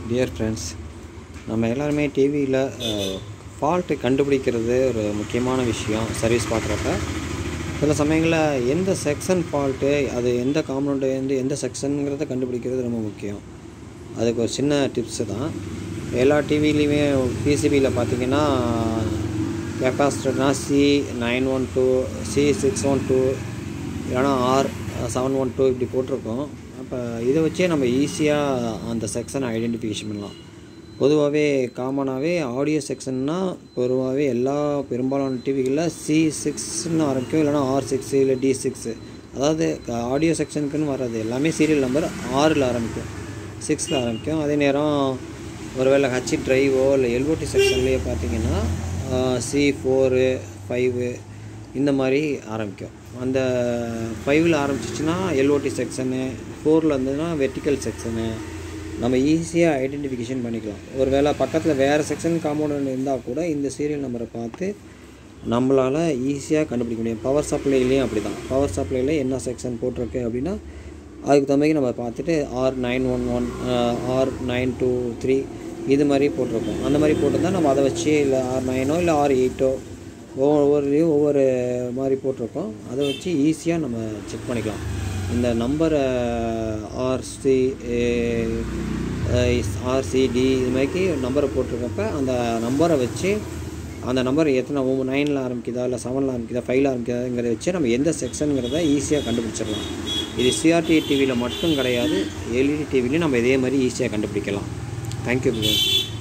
dear friends நம்ம எல்லாருமே டிவியில் ஃபால்ட்டு கண்டுபிடிக்கிறது ஒரு முக்கியமான விஷயம் சர்வீஸ் பார்க்குறப்ப சில சமயங்களில் எந்த செக்ஷன் ஃபால்ட்டு அது எந்த காம்பவுண்டு எந்த செக்ஷனுங்கிறத கண்டுபிடிக்கிறது ரொம்ப முக்கியம் அதுக்கு ஒரு சின்ன டிப்ஸு தான் எல்லா டிவிலையுமே பிசிபியில் பார்த்தீங்கன்னா கெப்பாசிட்டர்னா C nine one two C six one two இல்லைனா ஆர் செவன் ஒன் டூ இப்படி போட்டிருக்கோம் அப்போ இதை வச்சே நம்ம ஈஸியாக அந்த செக்ஷனை ஐடென்டிஃபிகேஷன் பண்ணலாம் பொதுவாகவே காமனாகவே ஆடியோ செக்ஷன்னா பொதுவாகவே எல்லா பெரும்பாலான டிவிகளில் சி சிக்ஸ்னு ஆரம்பிக்கும் இல்லைனா ஆர் சிக்ஸு இல்லை டி சிக்ஸு அதாவது ஆடியோ செக்ஷனுக்குன்னு வர்றது எல்லாமே சீரியல் நம்பர் ஆறில் ஆரம்பிக்கும் சிக்ஸில் ஆரம்பிக்கும் அதே நேரம் ஒருவேளை ஹச் ட்ரைவோ இல்லை எல்ஓடி செக்ஷன்லேயே பார்த்தீங்கன்னா சி ஃபோரு ஃபைவு இந்த மாதிரி ஆரம்பிக்கும் அந்த ஃபைவ்ல ஆரம்பிச்சிச்சுன்னா எல்ஓடி செக்ஷனு ஃபோரில் இருந்ததுன்னா வெர்டிக்கல் செக்ஷனு நம்ம ஈஸியாக ஐடென்டிஃபிகேஷன் பண்ணிக்கலாம் ஒரு வேளை பக்கத்தில் வேறு செக்ஷன் காம்பவுண்ட் இருந்தால் கூட இந்த சீரியல் நம்பரை பார்த்து நம்மளால் ஈஸியாக கண்டுபிடிக்க முடியும் பவர் சப்ளைலேயும் அப்படி தான் பவர் சப்ளையில் என்ன செக்ஷன் போட்டிருக்கு அப்படின்னா அதுக்கு தகுந்த நம்ம பார்த்துட்டு R nine one one R nine two three இது மாதிரி போட்டிருக்கோம் அந்த மாதிரி போட்டிருந்தா நம்ம அதை வச்சு இல்லை ஆர் நைனோ இல்லை ஆர் எயிட்டோ ஒவ்வொருலையும் ஒவ்வொரு மாதிரி போட்டிருக்கோம் அதை வச்சு ஈஸியாக நம்ம செக் பண்ணிக்கலாம் இந்த நம்பரை ஆர்சி ஆர்சிடி இது மாதிரிக்கு நம்பரை போட்டிருக்கப்ப அந்த நம்பரை வச்சு அந்த நம்பர் எத்தனை நைனில் ஆரம்பிக்குதா இல்லை செவனில் ஆரம்பிக்குதா ஃபைவ்ல ஆரம்பிக்குதாங்கிறத வச்சு நம்ம எந்த செக்ஷனுங்கிறத ஈஸியாக கண்டுபிடிச்சிடலாம் இது சிஆர்டி டிவியில் மட்டும் கிடையாது எல்இடி டிவிலையும் நம்ம இதே மாதிரி ஈஸியாக கண்டுபிடிக்கலாம் தேங்க்யூ